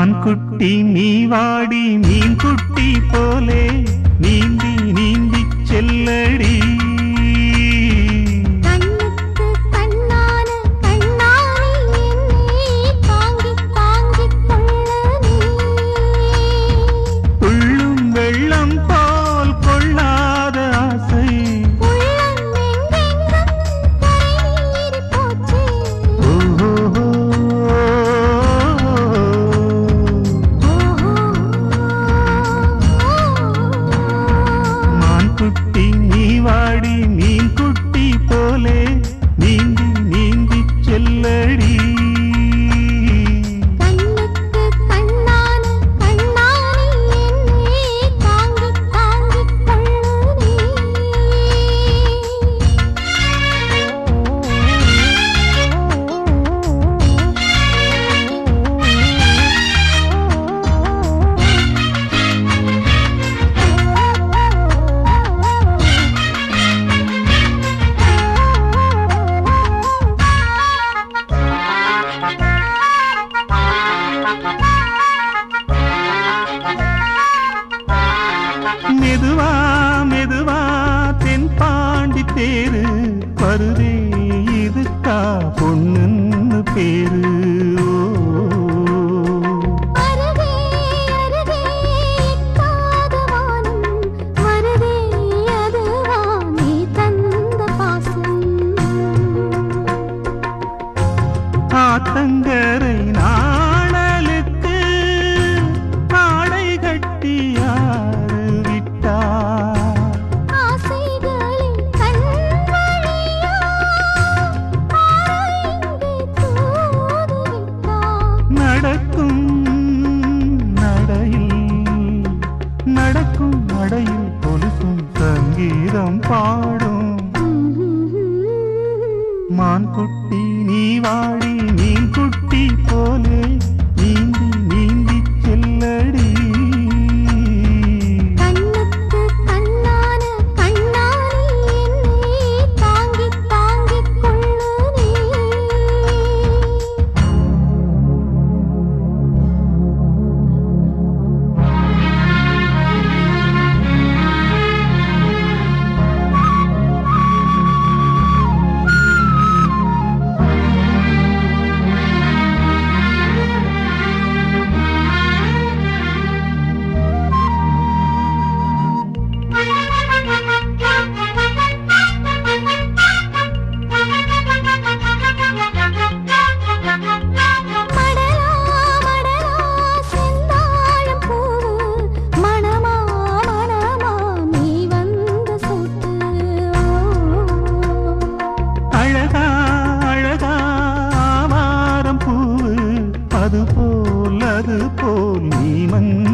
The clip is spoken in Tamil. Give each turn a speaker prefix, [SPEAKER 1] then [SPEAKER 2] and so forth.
[SPEAKER 1] மான் குட்டி நீ வாடி மீன் குட்டி போலே நீந்தி நீந்தி செல்லடி
[SPEAKER 2] கண்ணுக்கு கண்ணான கண்ணாடி என்னை தாங்கி தாங்கிக் கொள்ள நீ
[SPEAKER 1] உள்ளும் வெள்ளம் போல் கொள்ளாத ஆசை
[SPEAKER 2] உள்ளம் எங்கெங்கும் கரை போச்சே
[SPEAKER 1] ஓஹோ மான் குட்டி நீ வாடி மீன் குட்டி போலே நீந்தி நீந்தி செல்லடி
[SPEAKER 2] கண்ணுக்கு கண்ணான கண்ணாடி என்னை தாங்கிக் தாங்கிக் கொள்ள நீ
[SPEAKER 1] மெதுவா மெதுவா தென்பாண்டி தேரு வருதே இதுக்கா பொண்ணுன்னு பேரு
[SPEAKER 2] அருகே அருகே எட்டாத வானம் வருதே அதுவா நீ தந்த பாசம்
[SPEAKER 1] ஆத்தங்கரை நாணலுக்கு ஆடை கட்டி யாரு விட்டா
[SPEAKER 2] ஆசைகளின் கண்வழியா ஆராய்ந்து தூதுவிட்டார்
[SPEAKER 1] நடக்கும் நடையில் நடக்கும் நடையில் கொலுசும் சங்கீதம் பாடும் மான் குட்டி நீ வாடி மீன் குட்டி போலே நீந்தி நீந்தி செல்லடி
[SPEAKER 2] கண்ணுக்கு கண்ணான கண்ணாடி என்னை தாங்கிக் தாங்கிக் கொள்ளு நீ மடலா மடலா செந்தாழம் பூவு மணமா மணமா நீ வந்த சூட்டு
[SPEAKER 1] அழகா அழகா ஆவாரம் பூவு அது போல் அது போல் நீ மஞ்ச